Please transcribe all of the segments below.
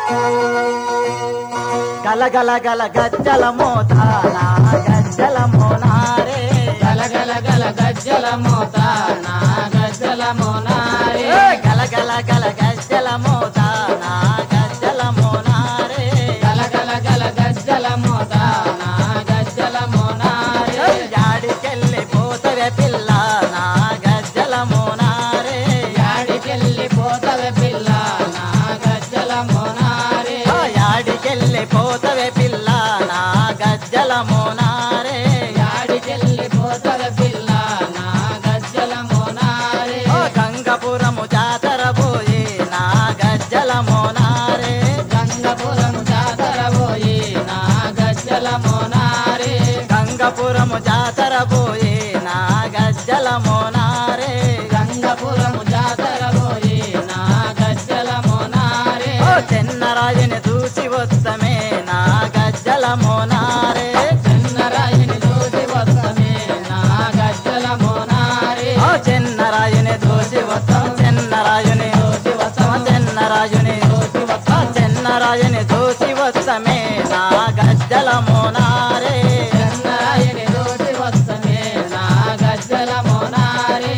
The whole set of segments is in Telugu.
గల గల గల గజ్జల మోతానా గజ్జల మోనారే గల గల గల గజ్జల మోత నా గజ్జల మోనారే ఏ గల గల గల గజ్జల మోతానా గజ్జల మోనారే గల గల గల గజ్జల మోత నా గజ్జల మోనారే యాడికెళ్ళి పోతవే పిల్ల నా గజ్జల మోనారే యాడికెళ్ళి పోతవే పిల్ల నా గజ్జల మోనారే ఓ యాడికెళ్ళి పోతవే పిల్ల నా గజ్జల మోనారే యాడికెళ్ళి పోతవే పిల్ల నా గజ్జల మోనారే ఓ గంగపురము జాతర పోయి నా గజ్జల మోనారే గంగపురం జాతర పోయి నా గజ్జల మోనారే గంగపురము జాతర పోయి నా గజ్జల మోనారే గంగపురం జాతర పోయి నా గజ్జల మోనారే ఓ చెన్నరాజుని చూసి వస్తమే నా గజ్జల మోనారే చిన్నరాయిని చూసి వస్తమే నా గజ్జల మోనారే ఓ చెన్నరాజుని చూసి వస్తాం చెన్నరాజుని చూసి వస్తాం చెన్నరాజుని చూసి ఓ వస్తాం చెన్నరాజుని చూసి వస్తమే నా గజ్జల మోనారే చిన్నరాయిని చూసి వస్తమే నా గజ్జల మోనారే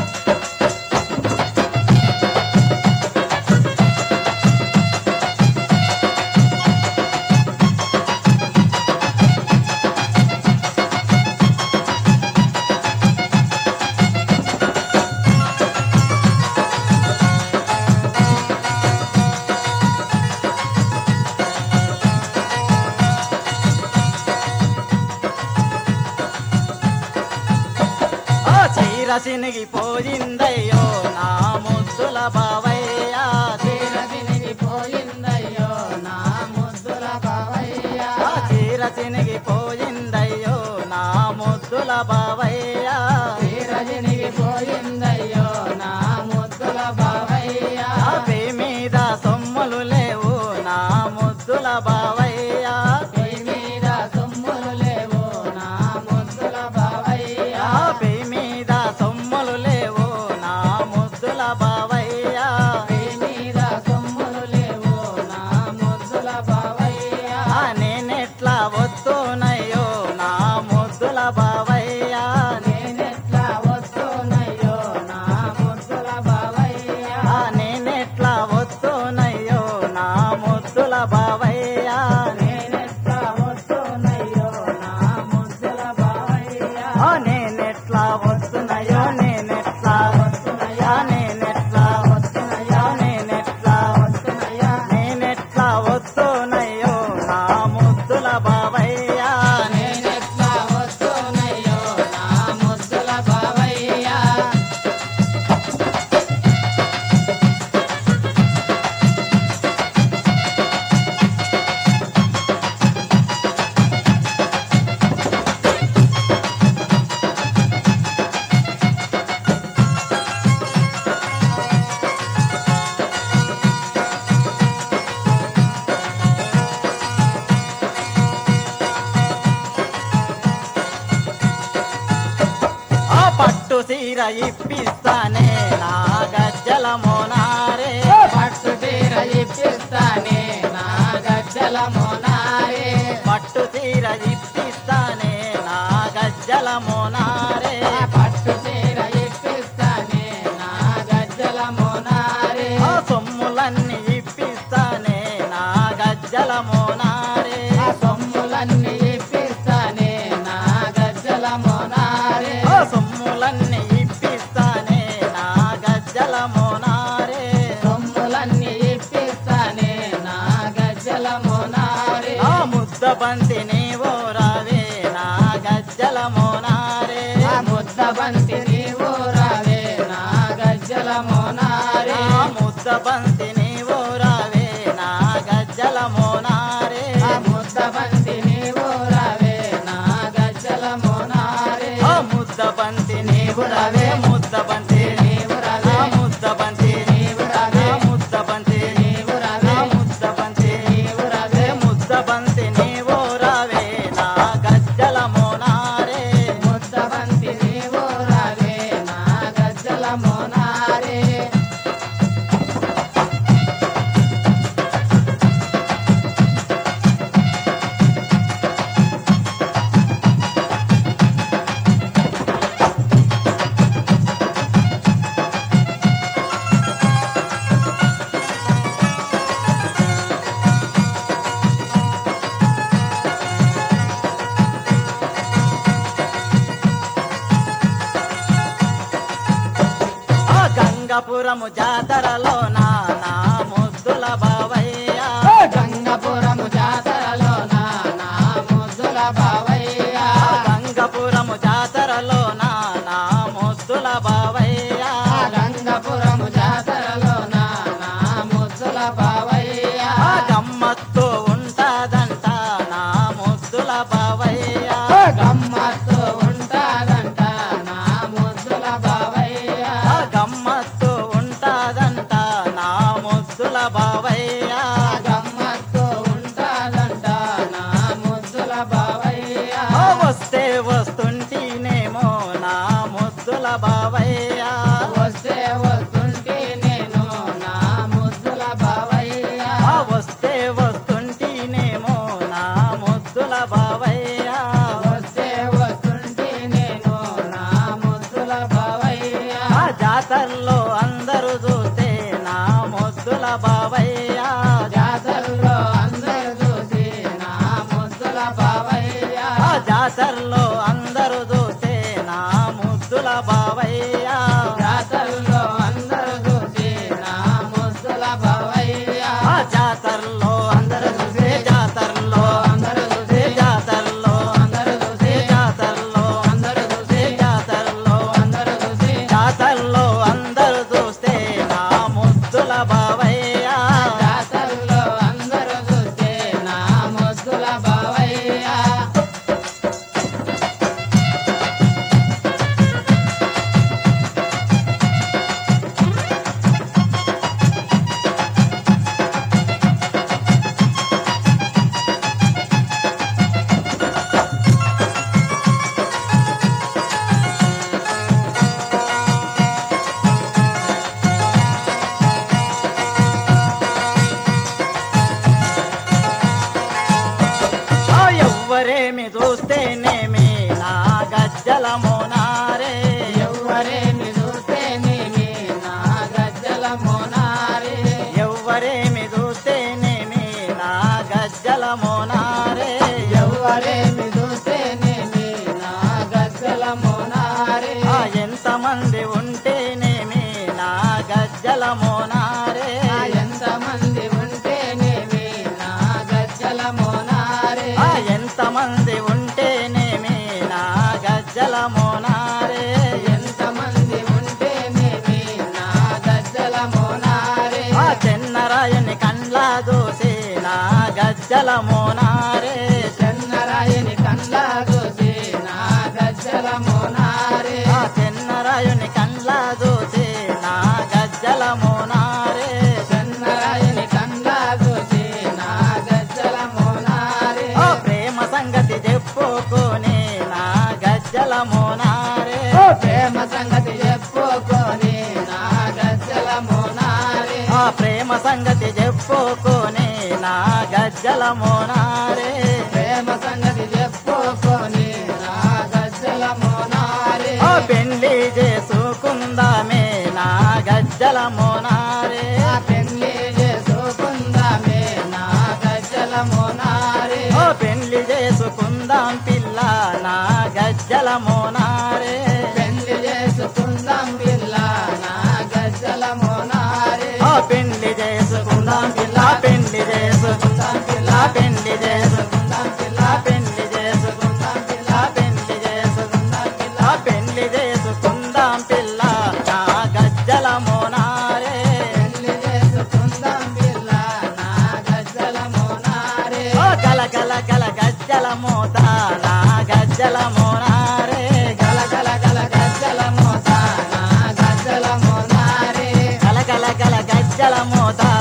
ఓ చీర సినిగిపోయిందయ్యో నా ముద్దుల బావయ్యా తీర తినిగి పోయిందయ్యో నా ముద్దుల బావయ్య ఆ చీర సినిగిపోయిందయ్యో నా ముద్దుల బావయ్యా తీర తినిగి పోయిందయ్యో నా ముద్దుల బావయ్య ఆ పే మీద సొమ్ములు లేవు నా ముద్దుల బావయ్యా పొయ్యి మీద సొమ్ములు లేవు నా ముద్దుల బావయ్య ఆ పే మీద సొమ్ములు లేవు నా ముద్దుల బావయ్యా పొయ్యి మీద సొమ్ములు లేవు నా ముద్దుల బావయ్య ఆ నేనెట్లా వస్తున్నయ్యో నా ముద్దుల బావయ్యా నేనెట్లా వస్తున్నాయో నా ముద్దుల బావయ్య ఆ నేనెట్లా వస్తున్నయ్యో నా ముద్దుల బావయ్యా నేనెట్లా వస్తున్నాయో నా ముద్దుల బావయ్య ఆ నేనెట్లా వస్తున్నాయో నేనెట్లా వస్తున్నాయా నేనెట్లా వస్తున్నాయా నేనెట్లా వస్తున్నాయా నేనెట్లా వస్తున్నాయో నా ముద్దుల బావయ్యా నేనెట్లా వస్తున్నాయో నా ముద్దుల బావయ్య ఆ పట్టు సీర ఇప్పిస్తానే నా గజ్జల మోనారే పట్టు తీర ఇప్పిస్తానే నా గజ్జల మోనారే పట్టు సీర ఇప్పిస్తానే నా గజ్జల మోనారే పట్టు తీర ఇప్పిస్తానే నా గజ్జల మోనారే ఆ సొమ్ములన్నీ ఇప్పిస్తానే నా గజ్జల మోనారే ఆ సొమ్ములన్నీ ఇప్పిస్తానే నా గజ్జల మోనారే ఆ సొమ్ములన్నీ ఇప్పిస్తానే నా గజ్జల మోనారే సొమ్ములన్నీ ఇప్పిస్తానే నా గజ్జల మోనారే ఆ ముద్ద బంతి నీవో రావే నా గజ్జల మోనారే ఆ ముద్ద బంతి నీవు రావే నా గజ్జల మోనారే ఆ ముద్ద బంతి నీవో రావే నా గజ్జల మోనారే ఆ ముద్ద బంతి నీవు రావే నా గజ్జల మోనారే ఆ ముద్ద బంతి నీవు రావే ముద్ద బంతి నీవు రావే ఆ ముద్ద బంతి నీవు రావే ఆ ముద్ద బంతి నీవు రావే ఆ ముద్ద బంతి నీవు రావే ముద్ద బంతి నీవో రావే నా గజ్జల మోనారే ముద్ద బంతి నీవు రావే నా గజ్జల మోనారే గంగపురము జాతరలో నా నా ముద్దుల బావయ్య గంగపురము జాతరలో నా నా ముద్దుల బావయ్య గంగపురము జాతరలో నా నా ముద్దుల బావయ్య గంగపురము జాతరలో నా నా ముద్దుల బావయ్య గమ్మత్తు ఉంటాదంట నా ముద్దుల బావయ్య గమ్మత్తు ఉంటాదంట నా ముద్దుల బావయ్య గమ్మత్తు ఉంటాదంట నా ముద్దుల బావయ్య గమ్మత్తు ఉంటాదంట నా ముద్దుల బావయ్య వస్తే వస్తుంటేనేమో నా ముద్దుల బావయ్య వస్తే వస్తుంటే నేను నా ముద్దుల బావయ్య వస్తే వస్తుంటేనేమో నా ముద్దుల బావయ్య వస్తే వస్తుంటే నేను నా ముద్దుల బావయ్య ఆ జాతరలో అందరూ చూస్తే నా ముద్దుల బావయ్య జాతరలో అందరు చూసి నా ముద్దుల బావయ్య ఆ జాతరలో అందరూ చూస్తే నా ముద్దుల బావయ్య జాతరలో అందరు చూసి నా ముద్దుల బావయ్య ఆ జాతరలో అందరూ చూస్తే జాతరలో అందరు చూసి జాతరలో అందరు చూసి జాతరలో అందరు చూసి జాతరలో అందరు చూసి జాతరలో అందరూ చూస్తే నా ముద్దుల బావయ్య జాతరలో అందరు చూస్తే నా ముద్దుల బావయ్య ఆ ఎవ్వరేమి చూస్తేనేమి నా గజ్జల మోనారే ఎవ్వరేమి చూస్తేనేమి నా గజ్జల మోనారే ఎవ్వరేమి చూస్తేనేమి నా గజ్జల మోనారే ఎవ్వరేమి చూస్తేనేమి నా గజ్జల మోనారే ఆ ఎంతమంది ఉంటేనేమి నా గజ్జల మోనారే ఆ ఎంతమంది ఉంటేనేమి నా గజ్జల మోనారే ఆ ఎంతమంది ఉంటేనేమి నా గజ్జల మోనారే ఎంతమంది ఉంటేనేమి నా గజ్జల మోనారే ఆ చెన్నరాయని కండ్లా చూసి నా గజ్జల మోనారే చెన్నరాయని కండ్లా చూసి నా గజ్జల మోనారే ఆ చెన్నరాయుని కండ్లా చూసి నా గజ్జల మోనారే చెన్నరాయని కండ్లా చూసి నా గజ్జల మోనారే ఓ ప్రేమ సంగతి చెప్పుకొని నా గజ్జల మోనారే ప్రేమ సంగతి చెప్పుకొని నా గజ్జల మోనారే ఆ ప్రేమ సంగతి చెప్పుకొని నా గజ్జల మోనారే ప్రేమ సంగతి చెప్పుకొని నా గజ్జల మోనారే ఓ పెళ్లి చేసుకుందామే నా గజ్జల మోనారే ఆ పెళ్లి చేసుకుందామే నా గజ్జల మోనారే ఓ పెళ్లి చేసుకుందాం పిల్ల నా గజ్జల మోనారే పెళ్లి చేసుకుందాం పిల్ల నా గజ్జల మోనారే ఓ పెళ్లి చేసుకుందాం పిల్ల పెళ్లి చేసుకుందాం పిల్ల పెళ్లి చేసుకుందాం పిల్ల పెళ్లి చేసుకుందాం పిల్ల పెళ్లి చేసుకుందాం పిల్ల పెళ్లి చేసుకుందాం పిల్ల నా గజ్జల మోనారే పెళ్లి చేసుకుందాం పిల్ల నా గజ్జల మోనారే ఓ గల గల గల గజ్జల మోత నా గజ్జల మోనారే గల గల గల గజ్జల మోత నా గజ్జల మోనారే గల గల గల గజ్జల మోత